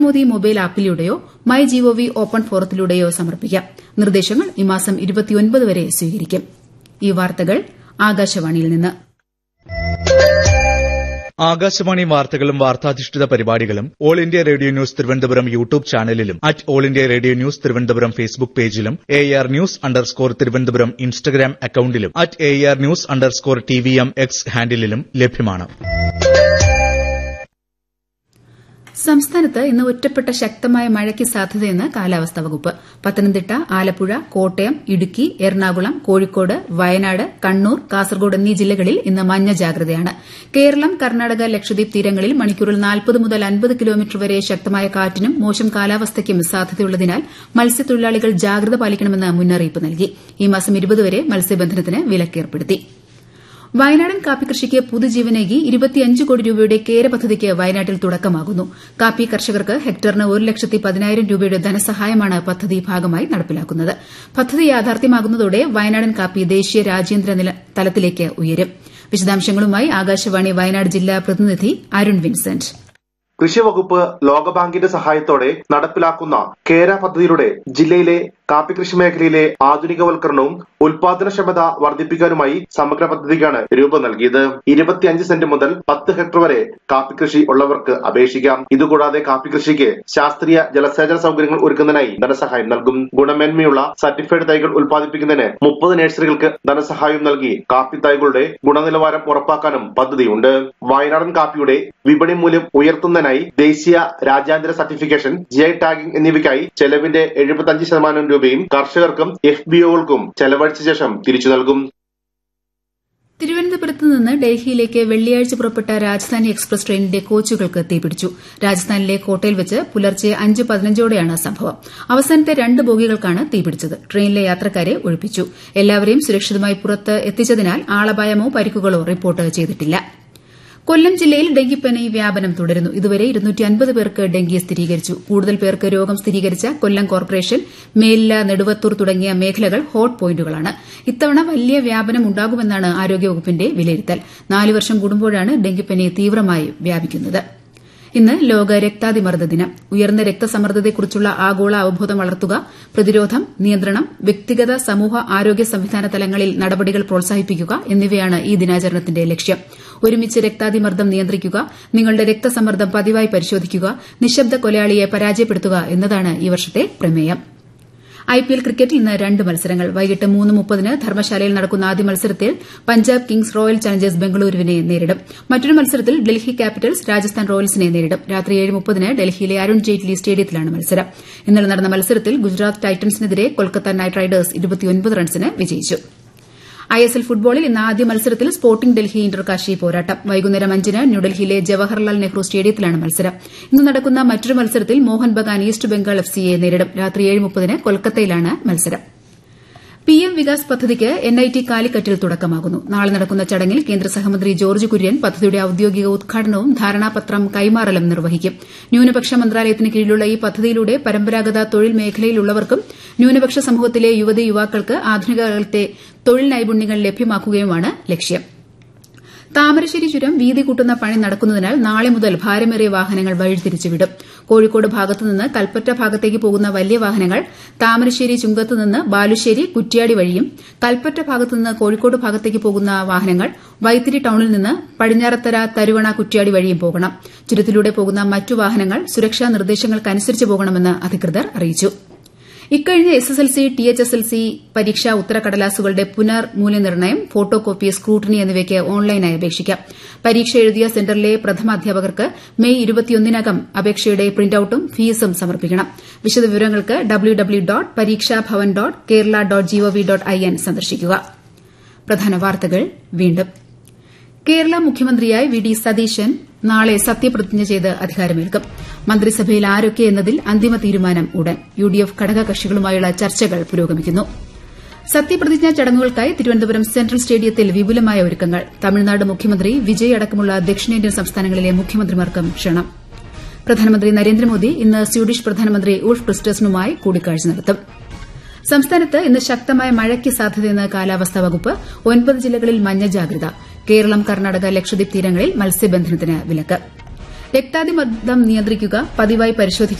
Modi mobile ആപ്പിലൂടെയോ MyGov open ഫോറത്തിലൂടെയോ സമർപ്പിക്കാം നിർദ്ദേശങ്ങൾ ഈ മാസം വരെ സ്വീകരിക്കും ഈ വാർത്തകൾ ആകാശവാണിയിൽ നിന്ന് ആകാശവാണി വാർത്തകളും വാർത്താധിഷ്ഠിത പരിപാടികളും all India radio news Thiruvananthapuram YouTube ചാനലിലും at all India radio news Thiruvananthapuram Facebook പേജിലും A R news underscore Thiruvananthapuram Instagram അക്കൌണ്ടിലും at A R news underscore T V M X ഹാൻഡിലും ലഭ്യമാണ് സംസ്ഥാനത്ത് ഇന്ന് ഒറ്റപ്പെട്ട ശക്തമായ മഴയ്ക്ക് സാധ്യതയെന്ന് കാലാവസ്ഥാ വകുപ്പ് പത്തനംതിട്ട ആലപ്പുഴ കോട്ടയം ഇടുക്കി എറണാകുളം കോഴിക്കോട് വയനാട് കണ്ണൂർ കാസർഗോഡ് എന്നീ ജില്ലകളിൽ ഇന്ന് മഞ്ഞ ജാഗ്രതയാണ് കേരളം കർണാടക ലക്ഷദ്വീപ് തീരങ്ങളിൽ മണിക്കൂറിൽ നാൽപ്പത് മുതൽ അൻപത് കിലോമീറ്റർ വരെ ശക്തമായ കാറ്റിനും മോശം കാലാവസ്ഥയ്ക്കും സാധ്യതയുള്ളതിനാൽ മത്സ്യത്തൊഴിലാളികൾ ജാഗ്രത പാലിക്കണമെന്ന് മുന്നറിയിപ്പ് നൽകി ഈ മാസം വരെ മത്സ്യബന്ധനത്തിന് വിലക്കേർപ്പെടുത്തി വയനാടൻ കാപ്പി കൃഷിക്ക് പുതുജീവനേകി ഇരുപത്തിയഞ്ച് കോടി രൂപയുടെ കേര പദ്ധതിക്ക് വയനാട്ടിൽ തുടക്കമാകുന്നു കാപ്പി കർഷകർക്ക് ഹെക്ടറിന് ഒരു ലക്ഷത്തി പതിനായിരം രൂപയുടെ ധനസഹായമാണ് പദ്ധതി ഭാഗമായി നടപ്പിലാക്കുന്നത് പദ്ധതി യാഥാർത്ഥ്യമാകുന്നതോടെ വയനാടൻ കാപ്പി ദേശീയ രാജ്യാന്തര തലത്തിലേക്ക് ഉയരും വിശദാംശങ്ങളുമായി ആകാശവാണി വയനാട് ജില്ലാ പ്രതിനിധി അരുൺ വിൻസെന്റ് കൃഷിവകുപ്പ് ലോകബാങ്കിന്റെ സഹായത്തോടെ നടപ്പിലാക്കുന്ന കേര പദ്ധതിയിലൂടെ ജില്ലയിലെ കാപ്പി കൃഷി മേഖലയിലെ ആധുനികവൽക്കരണവും ഉൽപാദനക്ഷമത വർദ്ധിപ്പിക്കാനുമായി സമഗ്ര പദ്ധതിക്കാണ് രൂപം നൽകിയത് ഇരുപത്തിയഞ്ച് സെന്റ് മുതൽ പത്ത് ഹെക്ടർ വരെ കാപ്പി കൃഷി ഉള്ളവർക്ക് അപേക്ഷിക്കാം ഇതുകൂടാതെ കാപ്പി കൃഷിക്ക് ശാസ്ത്രീയ ജലസേചന സൗകര്യങ്ങൾ ഒരുക്കുന്നതിനായി ധനസഹായം നൽകും ഗുണമേന്മയുള്ള സർട്ടിഫൈഡ് തൈകൾ ഉൽപ്പാദിപ്പിക്കുന്നതിന് മുപ്പത് നഴ്സറികൾക്ക് ധനസഹായം നൽകി കാപ്പി തൈകളുടെ ഗുണനിലവാരം ഉറപ്പാക്കാനും പദ്ധതിയുണ്ട് വയനാടൻ കാപ്പിയുടെ വിപണി മൂല്യം ഉയർത്തുന്നതിനായി ദേശീയ രാജ്യാന്തര സർട്ടിഫിക്കേഷൻ ജി ഐ ടാഗിംഗ് എന്നിവയ്ക്കായി ചെലവിന്റെ എഴുപത്തഞ്ച് ശതമാനം രൂപയും കർഷകർക്കും എഫ് ബി ഒകൾക്കും ചെലവഴിച്ച ശേഷം തിരിച്ചു നൽകും തിരുവനന്തപുരത്ത് നിന്ന് ഡൽഹിയിലേക്ക് വെള്ളിയാഴ്ച പുറപ്പെട്ട രാജധാനി എക്സ്പ്രസ് ട്രെയിനിന്റെ കോച്ചുകൾക്ക് തീപിടിച്ചു രാജസ്ഥാനിലെ കോട്ടയിൽ വെച്ച് പുലർച്ചെ അഞ്ച് പതിനഞ്ചോടെയാണ് സംഭവം അവസാനത്തെ രണ്ട് ബോഗികൾക്കാണ് തീപിടിച്ചത് ട്രെയിനിലെ യാത്രക്കാരെ ഒഴിപ്പിച്ചു എല്ലാവരെയും സുരക്ഷിതമായി പുറത്ത് എത്തിച്ചതിനാൽ ആളപായമോ പരിക്കുകളോ റിപ്പോർട്ട് ചെയ്തിട്ടില്ല കൊല്ലം ജില്ലയിൽ ഡെങ്കിപ്പനി വ്യാപനം തുടരുന്നു ഇതുവരെ പേർക്ക് ഡെങ്കി സ്ഥിരീകരിച്ചു കൂടുതൽ പേർക്ക് രോഗം സ്ഥിരീകരിച്ച കൊല്ലം കോർപ്പറേഷൻ മേലില നെടുവത്തൂർ തുടങ്ങിയ മേഖലകൾ ഹോട്ട് പോയിന്റുകളാണ് ഇത്തവണ വലിയ വ്യാപനം ഉണ്ടാകുമെന്നാണ് ആരോഗ്യവകുപ്പിന്റെ വിലയിരുത്തൽ നാല് വർഷം കൂടുമ്പോഴാണ് ഡെങ്കിപ്പനി തീവ്രമായി വ്യാപിക്കുന്നത് ഇന്ന് ലോക രക്താതിമർദ്ദ ദിനം ഉയർന്ന രക്തസമ്മർദ്ദത്തെക്കുറിച്ചുള്ള ആഗോള അവബോധം വളർത്തുക പ്രതിരോധം നിയന്ത്രണം വ്യക്തിഗത സമൂഹ ആരോഗ്യ സംവിധാന തലങ്ങളിൽ നടപടികൾ പ്രോത്സാഹിപ്പിക്കുക എന്നിവയാണ് ഈ ദിനാചരണത്തിന്റെ ലക്ഷ്യം ഒരുമിച്ച് രക്താതിമർദ്ദം നിയന്ത്രിക്കുക നിങ്ങളുടെ രക്തസമ്മർദ്ദം പതിവായി പരിശോധിക്കുക നിശബ്ദ കൊലയാളിയെ പരാജയപ്പെടുത്തുക എന്നതാണ് ഈ വർഷത്തെ പ്രമേയം ഐപിഎൽ ക്രിക്കറ്റിൽ ഇന്ന് രണ്ട് മത്സരങ്ങൾ വൈകിട്ട് മൂന്ന് മുപ്പതിന് ധർമ്മശാലയിൽ നടക്കുന്ന ആദ്യ മത്സരത്തിൽ പഞ്ചാബ് കിങ്സ് റോയൽ ചലഞ്ചേഴ്സ് ബംഗളൂരുവിനെ നേരിടും മറ്റൊരു മത്സരത്തിൽ ഡൽഹി ക്യാപിറ്റൽസ് രാജസ്ഥാൻ റോയൽസിനെ നേരിടും രാത്രി ഏഴ് മുപ്പതിന് ഡൽഹിയിലെ അരുൺ ജെയ്റ്റ്ലി സ്റ്റേഡിയത്തിലാണ് മത്സരം ഇന്നലെ നടന്ന മത്സരത്തിൽ ഗുജറാത്ത് ടൈറ്റൻസിനെതിരെ കൊൽക്കത്ത നൈറ്റ് റൈഡേഴ്സ് റൺസിന് വിജയിച്ചു ഐഎസ്എൽ ഫുട്ബോളിൽ ഇന്ന് ആദ്യ മത്സരത്തിൽ സ്പോർട്ടിംഗ് ഡൽഹി ഇന്റർകാശി പോരാട്ടം വൈകുന്നേരം അഞ്ചിന് ന്യൂഡൽഹിയിലെ ജവഹർലാൽ നെഹ്റു സ്റ്റേഡിയത്തിലാണ് മത്സരം ഇന്ന് നടക്കുന്ന മറ്റൊരു മത്സരത്തിൽ മോഹൻ ബഗാൻ ഈസ്റ്റ് ബംഗാൾ എഫ് സിയെ നേരിടും രാത്രി ഏഴ് മുപ്പതിന് കൊൽക്കത്തയിലാണ് മത്സരം പിഎം വികാസ് പദ്ധതിക്ക് എൻഐടി കാലിക്കറ്റിൽ തുടക്കമാകുന്നു നാളെ നടക്കുന്ന ചടങ്ങിൽ കേന്ദ്ര സഹമന്ത്രി ജോർജ് കുര്യൻ പദ്ധതിയുടെ ഔദ്യോഗിക ഉദ്ഘാടനവും ധാരണാപത്രം കൈമാറലും നിർവഹിക്കും ന്യൂനപക്ഷ മന്ത്രാലയത്തിന് കീഴിലുള്ള ഈ പദ്ധതിയിലൂടെ പരമ്പരാഗത തൊഴിൽ മേഖലയിലുള്ളവർക്കും ന്യൂനപക്ഷ സമൂഹത്തിലെ യുവതീ യുവാക്കൾക്ക് ആധുനിക കാലത്തെ തൊഴിൽ നൈപുണ്യങ്ങൾ ലഭ്യമാക്കുകയുമാണ് ലക്ഷ്യം താമരശ്ശേരി ചുരം വീതി കൂട്ടുന്ന പണി നടക്കുന്നതിനാൽ നാളെ മുതൽ ഭാരമേറിയ വാഹനങ്ങൾ വഴിതിരിച്ചുവിടും കോഴിക്കോട് ഭാഗത്തുനിന്ന് കൽപ്പറ്റ ഭാഗത്തേക്ക് പോകുന്ന വലിയ വാഹനങ്ങൾ താമരശ്ശേരി ചുങ്കത്ത് നിന്ന് ബാലുശ്ശേരി കുറ്റ്യാടി വഴിയും കൽപ്പറ്റ ഭാഗത്തുനിന്ന് കോഴിക്കോട് ഭാഗത്തേക്ക് പോകുന്ന വാഹനങ്ങൾ വൈത്തിരി ടൌണിൽ നിന്ന് പടിഞ്ഞാറത്തര തരുവണ കുറ്റ്യാടി വഴിയും പോകണം ചുരത്തിലൂടെ പോകുന്ന മറ്റു വാഹനങ്ങൾ സുരക്ഷാ നിർദ്ദേശങ്ങൾക്കനുസരിച്ച് പോകണമെന്ന് അധികൃതർ അറിയിച്ചു ഇക്കഴിഞ്ഞ S S L C T H S L C പരീക്ഷാ ഉത്തരക്കടലാസുകളുടെ പുനർമൂല്യനിർണ്ണയം ഫോട്ടോ കോപ്പി സ്ക്രൂട്ടനി എന്നിവയ്ക്ക് ഓൺലൈനായി അപേക്ഷിക്കാം പരീക്ഷ എഴുതിയ സെന്ററിലെ പ്രഥമാധ്യാപകർക്ക് മെയ് ഇരുപത്തിയൊന്നിനകം അപേക്ഷയുടെ പ്രിന്റൌട്ടും ഫീസും സമർപ്പിക്കണം വിശദവിവരങ്ങൾക്ക് W W dot Pareeksha Bhavan dot Kerala dot gov dot I N സന്ദർശിക്കുക പ്രധാന വാർത്തകൾ വീണ്ടും കേരള മുഖ്യമന്ത്രിയായി വി ഡി സതീശൻ നാളെ സത്യപ്രതിജ്ഞ ചെയ്ത് അധികാരമേൽക്കും മന്ത്രിസഭയിൽ ആരൊക്കെ എന്നതിൽ അന്തിമ തീരുമാനം ഉടൻ യു ഡി എഫ് ഘടകകക്ഷികളുമായുള്ള ചർച്ചകൾ പുരോഗമിക്കുന്നു സത്യപ്രതിജ്ഞാ ചടങ്ങുകൾക്കായി തിരുവനന്തപുരം സെൻട്രൽ സ്റ്റേഡിയത്തിൽ വിപുലമായ ഒരുക്കങ്ങൾ തമിഴ്നാട് മുഖ്യമന്ത്രി വിജയ് അടക്കമുള്ള ദക്ഷിണേന്ത്യൻ സംസ്ഥാനങ്ങളിലെ മുഖ്യമന്ത്രിമാർക്കും ക്ഷണം പ്രധാനമന്ത്രി നരേന്ദ്രമോദി ഇന്ന് സ്വീഡിഷ് പ്രധാനമന്ത്രി ഉൾഫ് ക്രിസ്റ്റേഴ്സണുമായി കൂടിക്കാഴ്ച നടത്തും സംസ്ഥാനത്ത് ഇന്ന് ശക്തമായ മഴയ്ക്ക് സാധ്യതയെന്ന് കാലാവസ്ഥാ വകുപ്പ് ഒൻപത് ജില്ലകളിൽ മഞ്ഞ ജാഗ്രത കേരളം കർണാടക ലക്ഷദ്വീപ് തീരങ്ങളിൽ മത്സ്യബന്ധനത്തിന് വിലക്ക് രക്താതിമർദ്ദം നിയന്ത്രിക്കുക പതിവായി പരിശോധിക്കുക